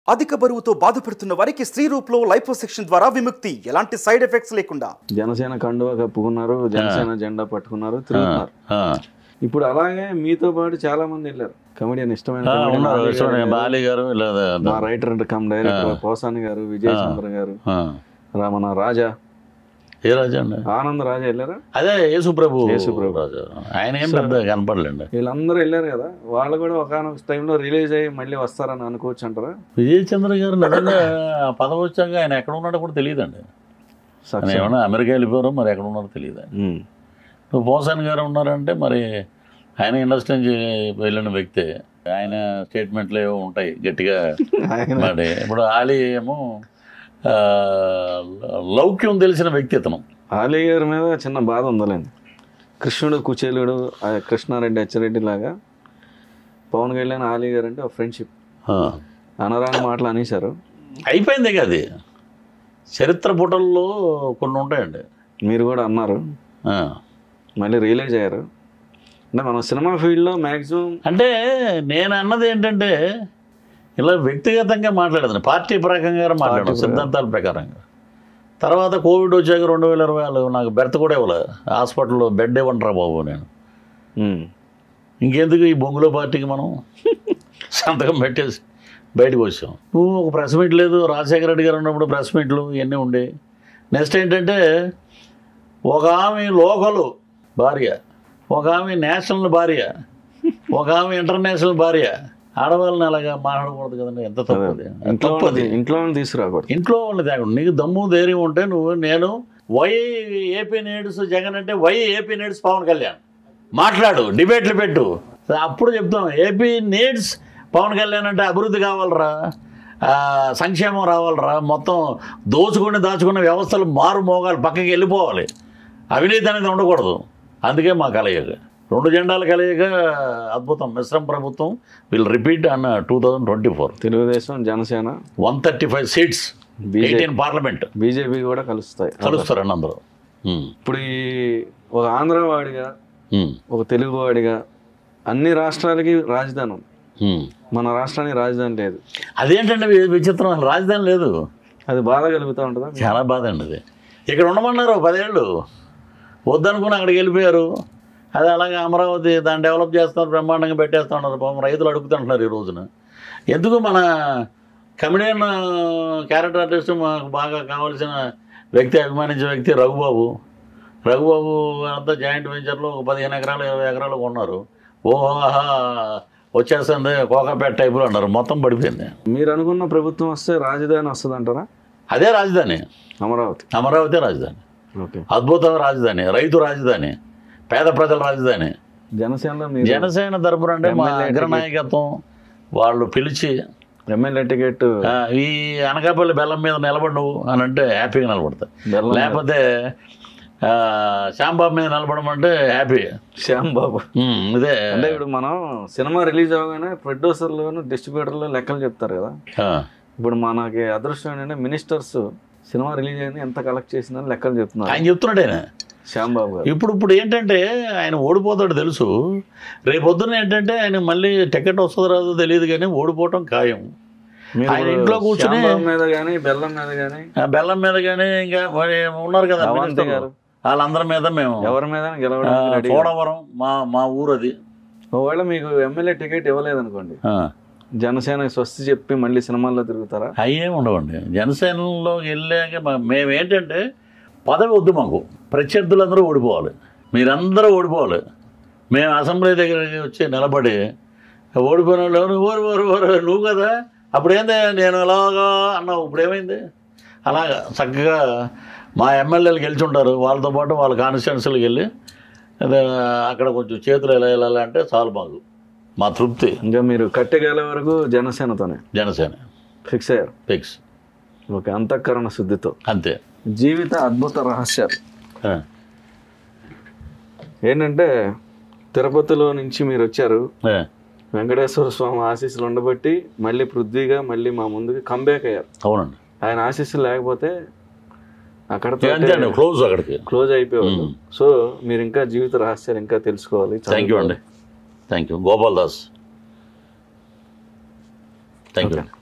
అధిక బరువుతో బాధపడుతున్న వారికి స్త్రీ రూప్లో లైపోసెక్షన్ ద్వారా విముక్తి ఎలాంటి సైడ్ ఎఫెక్ట్స్ లేకుండా జనసేన కండువా కప్పుకున్నారు జనసేన జెండా పట్టుకున్నారు తిరుగుతున్నారు ఆ, ఇప్పుడు అలాగే మీతో పాటు చాలా మంది వెళ్ళారు కమెడియన్ ఇష్టమైన ఆ, comedian ఉన్నారు బాలయ్య ఇష్టమైన గారు, బాలి గారు లేదా మా writer and cum director Posani గారు విజయ్ చంద్ర గారు ఆ. రామణ రాజా ఏ రాజా అండి ఆనంద్ రాజా వెళ్ళారా అదే యేసుప్రభు యేసుప్రభు. రాజా ఆయన ఏం పెద్ద కనపడలేండి వీళ్ళందరూ వెళ్ళారు కదా వాళ్ళు కూడా ఒకనొక టైంలో రిలీజ్ అయ్యి మళ్ళీ వస్తారని అనుకోవచ్చు అంటారా విజయ్ చంద్ర గారు నిజంగా ఆ పదవి వచ్చాక ఆయన ఎక్కడ ఉన్నాడో కూడా తెలియదండి ఆయన సక్సెస్ ఏమన్నా అమెరికా వెళ్ళిపోయారో మరి ఎక్కడ ఉన్నారో తెలియదు ఇప్పుడు పోసాని గారు ఉన్నారంటే మరి ఆయన ఇండస్ట్రీ నుంచి వెళ్ళిన వ్యక్తి ఆయన స్టేట్మెంట్లు ఏవో ఉంటాయి గట్టిగా మరి ఇప్పుడు ఆలీ ఏమో ఆ, లౌక్యం తెలిసిన వ్యక్తి ఇతను ఆలీ గారి మీద చిన్న బాధ ఉందలేండి కృష్ణుడు కుచేలుడు ఆ కృష్ణారెడ్డి అచ్చెరెడ్డి లాగా పవన్ కళ్యాణ్ ఆలీ గారు అంటే ఒక ఫ్రెండ్షిప్ ఆ. అనరాని మాటలు అనేశారు అయిపోయింది ఇక అది చరిత్ర పుటల్లో కొన్ని ఉంటాయండి మీరు కూడా అన్నారు ఆ. మళ్ళీ రియలైజ్ అయ్యారు అంటే మన సినిమా ఫీల్డ్లో మ్యాక్సిమం అంటే నేను అన్నది ఏంటంటే ఇలా వ్యక్తిగతంగా మాట్లాడదు పార్టీ ప్రకారంగా మాట్లాడడం సిద్ధాంతాల ప్రకారంగా తర్వాత కోవిడ్ వచ్చాక రెండు వేల ఇరవై నాలుగు నాకు బెర్త్ కూడా ఇవ్వలే హాస్పిటల్లో బెడ్ ఇవ్వంటారా బాబు నేను ఇంకెందుకు ఈ బొంగులో పార్టీకి మనం సంతకం పెట్టేసి బయటకు వచ్చాం నువ్వు ఒక ప్రెస్ మీట్ లేదు రాజశేఖర రెడ్డి గారు ఉన్నప్పుడు ప్రెస్ మీట్లు ఇవన్నీ ఉండే నెక్స్ట్ ఏంటంటే ఒక ఆమె లోకలు భార్య ఒక ఆమె నేషనల్ భార్య ఒక ఆమె ఇంటర్నేషనల్ భార్య ఆడవాళ్ళని అలాగా మాట్లాడకూడదు కదండి ఎంత తప్పది ఇంట్లో తప్పది ఇంట్లో వాళ్ళని తీసుకురాకూడదు ఇంట్లో వాళ్ళని తేకుండా నీకు దమ్ము ధైర్యం ఉంటే నువ్వు నేను వై ఏపీ నేడ్స్ జగన్ అంటే why AP needs Pavan Kalyan మాట్లాడు డిబేట్లు పెట్టు అప్పుడు చెప్తాం ఏపీ నీడ్స్ పవన్ కళ్యాణ్ అంటే అభివృద్ధి కావాలరా ఆ, సంక్షేమం రావాలరా మొత్తం దోచుకుని దాచుకున్న వ్యవస్థలు మారు మోగాలి పక్కకి వెళ్ళిపోవాలి అవినీతి అనేది ఉండకూడదు అందుకే మా కలయిక రెండు జెండాల కలయిక అద్భుతం మిశ్రమ ప్రభుత్వం విల్ రిపీట్ అన్న two thousand twenty four Telugudesam Janasena one thirty five seats BJP. Eighteen parliament BJP కూడా కలుస్తాయి కలుస్తారండి అందరూ ఉమ్, ఇప్పుడు ఈ ఒక ఆంధ్రవాడిగా ఉమ్, ఒక తెలుగువాడిగా అన్ని రాష్ట్రాలకి రాజధాని ఉంది ఉమ్. మన రాష్ట్రానికి రాజధాని లేదు అదేంటండి వి- విచిత్రం అసలు రాజధాని లేదు అది బాధ కలుగుతూ ఉంటుందా చాలా బాధ అండి అది ఇక్కడ ఉండమన్నారు ఓ పదేళ్ళు వద్దనుకుని అక్కడికి వెళ్ళిపోయారు అది అలాగే అమరావతి దాన్ని డెవలప్ చేస్తున్నారు బ్రహ్మాండంగా పెట్టేస్తున్నారు పాపం రైతులు అడుగుతుంటున్నారు ఈ రోజున ఎందుకు మన కమెడియన్ క్యారెక్టర్ ఆర్టిస్ట్ మాకు బాగా కావాల్సిన వ్యక్తి అభిమానించే వ్యక్తి రఘుబాబు రఘుబాబు అంతా జాయింట్ వెంచర్లో ఒక పదిహేను ఎకరాలు ఇరవై ఎకరాలు కొన్నారు ఓహా వచ్చేస్తుంది కోకాపేట టైపులో అన్నారు మొత్తం పడిపోయింది మీరు అనుకున్న ప్రభుత్వం వస్తే రాజధాని వస్తుంది అంటారా అదే రాజధాని అమరావతి అమరావతి రాజధాని ఓకే అద్భుత రాజధాని రైతు రాజధాని పేద ప్రజల రాజధాని జనసేనలో మీరు జనసేన తరపున అంటే మా ఎమ్మెల్యే అగ్రనాయకత్వం వాళ్ళు పిలిచి ఎమ్మెల్యే టికెట్ ఆ, ఈ అనకాపల్లి బెల్లం మీద నిలబడి నువ్వు అని అంటే హ్యాపీగా నిలబడతా బెల్లం లేకపోతే ఆ, శ్యాంబాబు మీద నిలబడమంటే హ్యాపీ శ్యామ్ బాబు ఉమ్, ఇదే అంటే ఇప్పుడు మనం సినిమా రిలీజ్ అవగానే ప్రొడ్యూసర్లు డిస్ట్రిబ్యూటర్లు లెక్కలు చెప్తారు కదా ఆ, ఇప్పుడు మనకి అదృష్టం ఏంటంటే మినిస్టర్స్ సినిమా రిలీజ్ అయింది ఎంత కలెక్ట్ చేసిందని లెక్కలు చెప్తున్నారు ఆయన చెప్తున్నాడు ఆయన శ్యామ్ బాబు గారు ఇప్పుడు ఇప్పుడు ఏంటంటే ఆయన ఓడిపోతాడు తెలుసు రేపొద్దున ఏంటంటే ఆయన మళ్ళీ టికెట్ వస్తుందో రాదో తెలియదు కానీ ఓడిపోవటం ఖాయం మీరు ఆయన ఇంట్లో కూర్చుని- శ్యామ్ బాబు మీద కానీ బెల్లం మీద కానీ ఆ బెల్లం మీద కానీ ఇంకా మరి ఉన్నారు కదా అవంతి మినిస్టర్లు. గారు. వాళ్ళందరి మీద మేము ఎవరి మీద ఆ, గెలవడానికి రెడీ పోడవరం మా మా ఊరు అది ఒకవేళ మీకు ఎమ్మెల్యే టికెట్ ఇవ్వలేదనుకోండి ఆ, జనసేనకి స్వస్తి చెప్పి మళ్ళీ సినిమాల్లో తిరుగుతారా అయ్యేం ఉండవండి జనసేనలోకి వెళ్ళాక మా- మేమేంటంటే పదవి వద్దు మాకు ప్రత్యర్థులందరూ ఓడిపోవాలి మీరందరూ ఓడిపోవాలి మేము అసెంబ్లీ దగ్గరికి వచ్చి నిలబడి ఓడిపోయిన వాళ్ళు ఎవరు ఓరు ఓరు ఓరు నువ్వు కదా అప్పుడు ఏంది నేను ఎలాగా అన్నావు ఇప్పుడు ఏమైంది అలాగా చక్కగా మా ఎమ్మెల్యేలు గెలిచి ఉంటారు వాళ్ళతో పాటు వాళ్ళ కాన్స్టిట్యున్సీలకు వెళ్ళి అదే అక్కడ కొంచెం చేతులు ఎలా వెళ్ళాలి అంటే చాలు మాకు మా తృప్తి ఇంకా మీరు కట్టెగల వరకు జనసేనతోనే జనసేన ఫిక్స్ అయ్యారు ఫిక్స్ ఓకే అంతఃకరణ శుద్ధితో అంతే జీవిత అద్భుత రహస్యాలు ఆ, ఏంటంటే తిరుపతిలో నుంచి మీరు వచ్చారు ఆ, వెంకటేశ్వర స్వామి ఆశీస్సులు ఉండబట్టి మళ్ళీ పృథ్వీగా మళ్ళీ మా ముందుకి కంబ్యాక్ అయ్యారు అవునండి ఆయన ఆశీస్సులు లేకపోతే అక్కడ అంతే అండి క్లోజ్ అక్కడికి క్లోజ్ అయిపోయారు సో మీరు ఇంకా జీవిత రహస్యాలు ఇంకా తెలుసుకోవాలి థ్యాంక్ యూ అండి thank you Gopal Das thank you